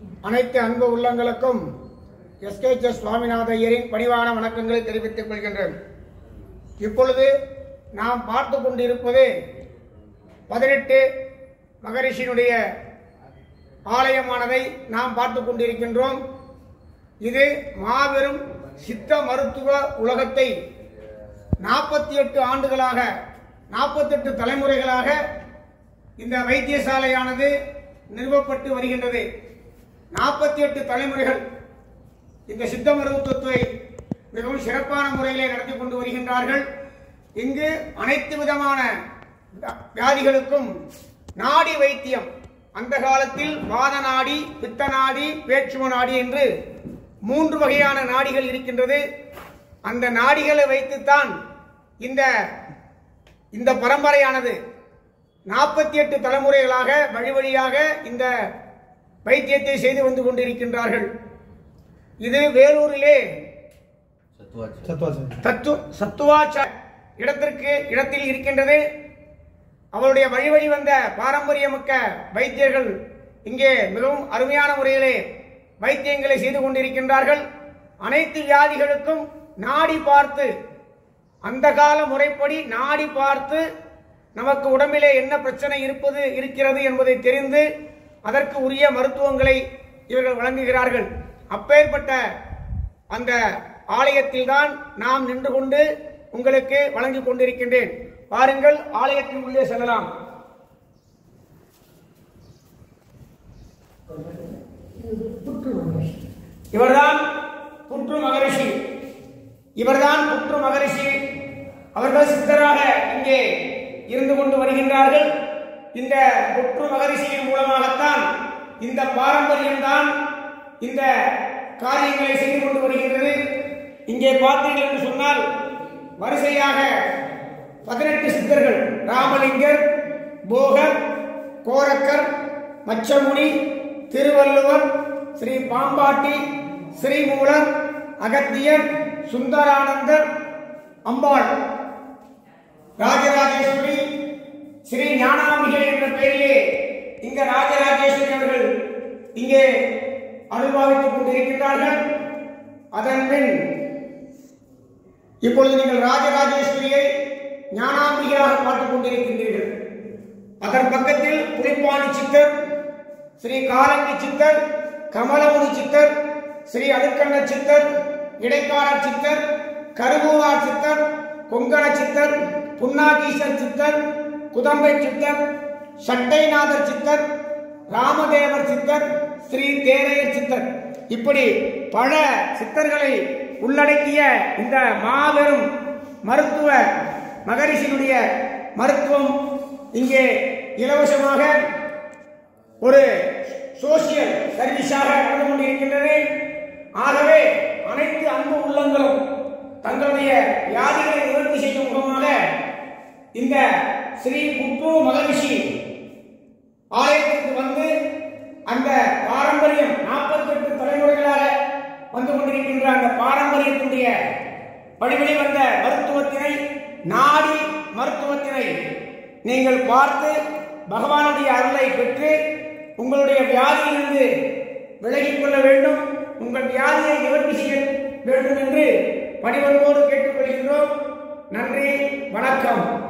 அனைத்து அன்பு உள்ளங்களுக்கும் எஸ்கேஎஸ் சுவாமிநாத ஐயரின் பணிவான வணக்கங்களை தெரிவித்துக் கொள்கின்றேன் இப்பொழுது நாம் பார்த்து கொண்டிருப்பது பதினெட்டு மகரிஷியினுடைய ஆலயமானதை நாம் பார்த்து கொண்டிருக்கின்றோம் இது மாபெரும் சித்த மருத்துவ உலகத்தை நாற்பத்தி எட்டு ஆண்டுகளாக நாற்பத்தெட்டு தலைமுறைகளாக இந்த வைத்தியசாலையானது நிறுவப்பட்டு வருகின்றது நாற்பத்தி எட்டு தலைமுறைகள் இந்த சித்த மருத்துவத்தை மிகவும் சிறப்பான முறையிலே நடத்தி கொண்டு வருகின்றார்கள் இங்கு அனைத்து விதமான வியாதிகளுக்கும் நாடி வைத்தியம் அந்த காலத்தில் வாத நாடி பித்த நாடி பேச்சும நாடி என்று மூன்று வகையான நாடிகள் இருக்கின்றது அந்த நாடிகளை வைத்துத்தான் இந்த இந்த பரம்பரையானது நாற்பத்தி எட்டு தலைமுறைகளாக வழி வழியாக இந்த வைத்தியத்தை செய்து வந்து கொண்டிருக்கின்றார்கள் இது வேலூரிலே தத்து சத்துவாச்ச இடத்திற்கு இடத்தில் இருக்கின்றது அவருடைய வழி வழி வந்த பாரம்பரியமிக்க வைத்தியர்கள் இங்கே மிகவும் அருமையான முறையிலே வைத்தியங்களை செய்து கொண்டிருக்கின்றார்கள் அனைத்து வியாதிகளுக்கும் நாடி பார்த்து அந்த கால முறைப்படி நாடி பார்த்து நமக்கு உடம்பிலே என்ன பிரச்சனை இருப்பது இருக்கிறது என்பதை தெரிந்து அதற்கு உரிய மருத்துவங்களை இவர்கள் வழங்குகிறார்கள் அப்பேற்பட்ட அந்த ஆலயத்தில் தான் நாம் நின்று கொண்டு உங்களுக்கு வழங்கிக் கொண்டிருக்கின்றேன் பாருங்கள் ஆலயத்தின் உள்ளே செல்லலாம் இவர்தான் புற்று மகரிஷி இவர்தான் புற்று மகரிஷி அவர்கள் சித்தராக இங்கே இருந்து கொண்டு வருகின்றார்கள் இந்த புற்று மகரிஷியின் மூலமாகத்தான் இந்த பாரம்பரியம் தான் இந்த காரியங்களை செய்து கொண்டு வருகின்றது இங்கே பார்த்தீர்கள் என்று சொன்னால் வரிசையாக பதினெட்டு சித்தர்கள் ராமலிங்கர் போகர் கோரக்கர் மச்சமுனி திருவள்ளுவர் ஸ்ரீ பாம்பாட்டி ஸ்ரீமூலர் அகத்தியர் சுந்தரானந்தர் அம்பாள் ராஜராஜேஸ்வரி ஸ்ரீ ஞானாம்பிகை என்ற பெயரிலே இங்க ராஜராஜேஸ்வரி அவர்கள் இங்கே அனுபவித்துக் கொண்டிருக்கின்றார்கள் அதன் பின் இப்பொழுது நீங்கள் ராஜராஜேஸ்வரியை ஞானாம்பிகையாக பார்த்துக் கொண்டிருக்கின்றீர்கள் அதன் பக்கத்தில் புலிப்பாணி சித்தர் ஸ்ரீ காலங்கி சித்தர் கமலமுனி சித்தர் ஸ்ரீ அடுக்கண்ண சித்தர் இடைக்கால சித்தர் கருவூரார் சித்தர் கொங்கண சித்தர் புன்னாகீசர் சித்தர் குதம்பை சித்தர் சட்டைநாதர் சித்தர் ராமதேவர் சித்தர் ஸ்ரீ தேரையர் சித்தர் இப்படி பல சித்தர்களை உள்ளடக்கிய இந்த மாபெரும் மருத்துவ மகரிஷியினுடைய மருத்துவம் இங்கே இலவசமாக ஒரு சோசியல் சர்வீஸாக நடந்து கொண்டிருக்கின்றது ஆகவே அனைத்து அன்பு உள்ளங்களும் தங்களுடைய வியாதிகளை நிவர்த்தி செய்யும் முகமாக இந்த ஸ்ரீ புத்து மகரிஷி ஆலயத்திற்கு வந்து அந்த பாரம்பரியம் நாற்பத்தெட்டு தலைமுறைகளாக வந்து கொண்டிருக்கின்ற அந்த பாரம்பரியத்தினுடைய வழிவழி வந்த மருத்துவத்தினை நாடி மருத்துவத்தினை நீங்கள் பார்த்து பகவானுடைய அருளை பெற்று உங்களுடைய வியாதியிலிருந்து விலகிக் கொள்ள வேண்டும் உங்கள் வியாதியை நிவர்த்தி செய்ய வேண்டும் என்று பணிவன்போடு கேட்டுக்கொள்கின்றோம் நன்றி வணக்கம்